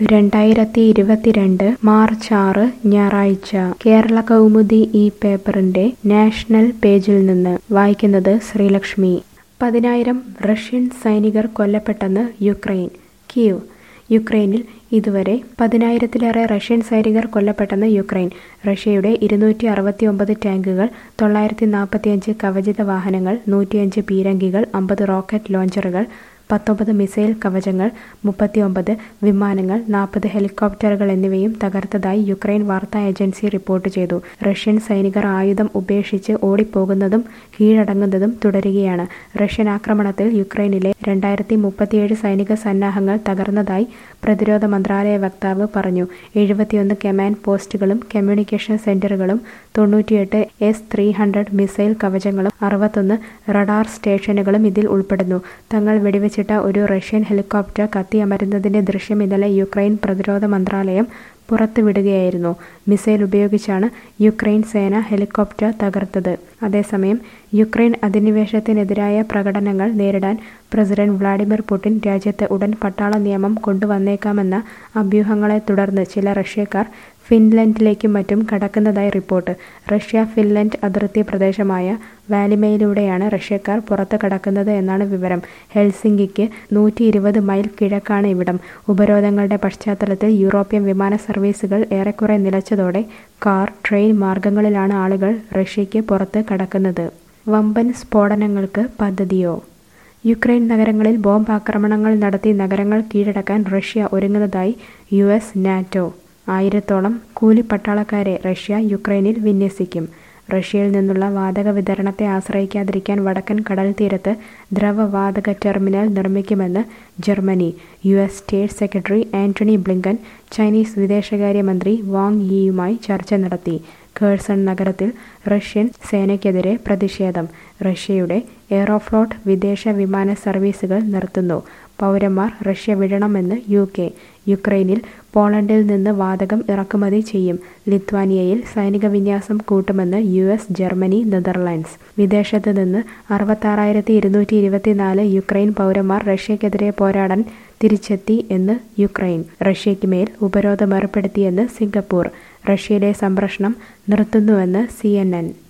രണ്ടായിരത്തി ഇരുപത്തിരണ്ട് മാർച്ച് ആറ് ഞായറാഴ്ച കേരള കൗമുദി ഈ പേപ്പറിന്റെ നാഷണൽ പേജിൽ നിന്ന് വായിക്കുന്നത് ശ്രീലക്ഷ്മി പതിനായിരം റഷ്യൻ സൈനികർ കൊല്ലപ്പെട്ടെന്ന് യുക്രൈൻ കീവ് യുക്രൈനിൽ ഇതുവരെ പതിനായിരത്തിലേറെ റഷ്യൻ സൈനികർ കൊല്ലപ്പെട്ടെന്ന് യുക്രൈൻ റഷ്യയുടെ ഇരുന്നൂറ്റി അറുപത്തി ഒമ്പത് ടാങ്കുകൾ തൊള്ളായിരത്തി നാൽപ്പത്തിയഞ്ച് കവചിത വാഹനങ്ങൾ നൂറ്റിയഞ്ച് പീരങ്കികൾ അമ്പത് റോക്കറ്റ് ലോഞ്ചറുകൾ പത്തൊമ്പത് മിസൈൽ കവചങ്ങൾ മുപ്പത്തിയൊമ്പത് വിമാനങ്ങൾ നാൽപ്പത് ഹെലികോപ്റ്ററുകൾ എന്നിവയും തകർത്തതായി യുക്രൈൻ വാർത്താ ഏജൻസി റിപ്പോർട്ട് ചെയ്തു റഷ്യൻ സൈനികർ ആയുധം ഉപേക്ഷിച്ച് ഓടിപ്പോകുന്നതും കീഴടങ്ങുന്നതും തുടരുകയാണ് റഷ്യൻ ആക്രമണത്തിൽ യുക്രൈനിലെ രണ്ടായിരത്തി മുപ്പത്തിയേഴ് സൈനിക സന്നാഹങ്ങൾ തകർന്നതായി പ്രതിരോധ മന്ത്രാലയ വക്താവ് പറഞ്ഞു എഴുപത്തിയൊന്ന് കമാൻഡ് പോസ്റ്റുകളും കമ്മ്യൂണിക്കേഷൻ സെന്ററുകളും തൊണ്ണൂറ്റിയെട്ട് എസ് ത്രീ ഹൺഡ്രഡ് മിസൈൽ കവചങ്ങളും അറുപത്തൊന്ന് റഡാർ സ്റ്റേഷനുകളും ഇതിൽ ഉൾപ്പെടുന്നു തങ്ങൾ വെടിവെച്ചിട്ട ഒരു റഷ്യൻ ഹെലികോപ്റ്റർ കത്തിയമരുന്നതിന്റെ ദൃശ്യം ഇന്നലെ യുക്രൈൻ പ്രതിരോധ മന്ത്രാലയം പുറത്തുവിടുകയായിരുന്നു മിസൈൽ ഉപയോഗിച്ചാണ് യുക്രൈൻ സേന ഹെലികോപ്റ്റർ തകർത്തത് അതേസമയം യുക്രൈൻ അധിനിവേശത്തിനെതിരായ പ്രകടനങ്ങൾ നേരിടാൻ പ്രസിഡന്റ് വ്ളാഡിമിർ പുടിൻ രാജ്യത്ത് ഉടൻ പട്ടാള നിയമം കൊണ്ടുവന്നേക്കാമെന്ന അഭ്യൂഹങ്ങളെ തുടർന്ന് ചില റഷ്യക്കാർ ഫിൻലൻഡിലേക്കും മറ്റും കടക്കുന്നതായി റിപ്പോർട്ട് റഷ്യ ഫിൻലൻഡ് അതിർത്തി പ്രദേശമായ വാലിമയിലൂടെയാണ് റഷ്യക്കാർ പുറത്ത് കടക്കുന്നത് എന്നാണ് വിവരം ഹെൽസിങ്കിക്ക് നൂറ്റി ഇരുപത് മൈൽ കിഴക്കാണ് ഇവിടം ഉപരോധങ്ങളുടെ പശ്ചാത്തലത്തിൽ യൂറോപ്യൻ വിമാന സർവീസുകൾ ഏറെക്കുറെ നിലച്ചതോടെ കാർ ട്രെയിൻ മാർഗങ്ങളിലാണ് ആളുകൾ റഷ്യയ്ക്ക് പുറത്ത് കടക്കുന്നത് വമ്പൻ സ്ഫോടനങ്ങൾക്ക് പദ്ധതിയോ യുക്രൈൻ നഗരങ്ങളിൽ ബോംബ് ആക്രമണങ്ങൾ നടത്തി നഗരങ്ങൾ കീഴടക്കാൻ റഷ്യ ഒരുങ്ങുന്നതായി യു എസ് നാറ്റോ ആയിരത്തോളം കൂലിപ്പട്ടാളക്കാരെ റഷ്യ യുക്രൈനിൽ വിന്യസിക്കും റഷ്യയിൽ നിന്നുള്ള വാതക വിതരണത്തെ ആശ്രയിക്കാതിരിക്കാൻ വടക്കൻ കടൽ തീരത്ത് ദ്രവവാതക ടെർമിനൽ നിർമ്മിക്കുമെന്ന് Germany U S state secretary Antony Blinken Chinese വിദേശകാര്യമന്ത്രി വാങ് യിയുമായി ചർച്ച നടത്തി ഖേഴ്സൺ നഗരത്തിൽ റഷ്യൻ സേനയ്ക്കെതിരെ പ്രതിഷേധം റഷ്യയുടെ എയറോഫ്ലോട്ട് വിദേശ വിമാന സർവീസുകൾ നിർത്തുന്നു പൗരന്മാർ റഷ്യ വിടണമെന്ന് യു കെ യുക്രൈനിൽ പോളണ്ടിൽ നിന്ന് വാതകം ഇറക്കുമതി ചെയ്യും ലിത്വാനിയയിൽ സൈനിക വിന്യാസം കൂട്ടുമെന്ന് യു എസ് ജർമ്മനി നെതർലാൻഡ്സ് വിദേശത്ത് നിന്ന് അറുപത്താറായിരത്തി ഇരുന്നൂറ്റി ഇരുപത്തിനാല് യുക്രൈൻ പൗരന്മാർ റഷ്യക്കെതിരെ പോരാടാൻ തിരിച്ചെത്തി എന്ന് യുക്രൈൻ റഷ്യയ്ക്ക് മേൽ ഉപരോധം ഏർപ്പെടുത്തിയെന്ന് സിംഗപ്പൂർ റഷ്യയിലെ സംപ്രഷണം നിർത്തുന്നുവെന്ന് സി